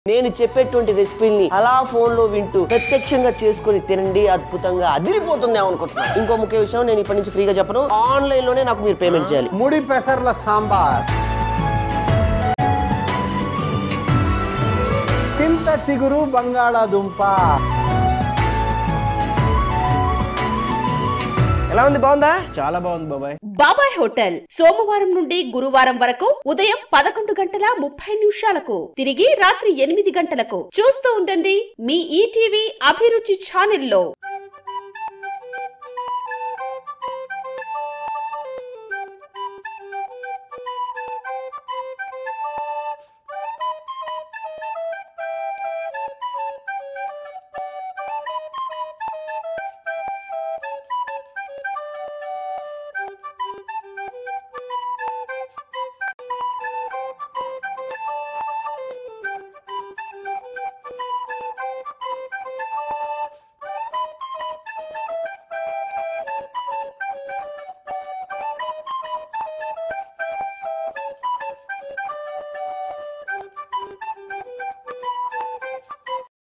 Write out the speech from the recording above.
నేను చెప్పేటువంటి రెసిపీని అలా ఫోన్ లో వింటూ ప్రత్యక్షంగా చేసుకొని తినండి అద్భుతంగా అదిరిపోతుంది అనుకుంటున్నా ఇంకో ముఖ్య విషయం నేను ఇప్పటి నుంచి ఫ్రీగా చెప్పను ఆన్లైన్ లోనే నాకు మీరు పేమెంట్ చేయాలి ముడి పెసర్ల సాంబార్ చింత చిగురు బంగాళాదుంప ఎలా ఉంది బాగుందా చాలా బాగుంది బాబాయ్ బాబాయ్ హోటల్ సోమవారం నుండి గురువారం వరకు ఉదయం పదకొండు గంటల ముప్పై నిమిషాలకు తిరిగి రాత్రి ఎనిమిది గంటలకు చూస్తూ ఉండండి మీ ఈటీవీ అభిరుచి ఛానల్లో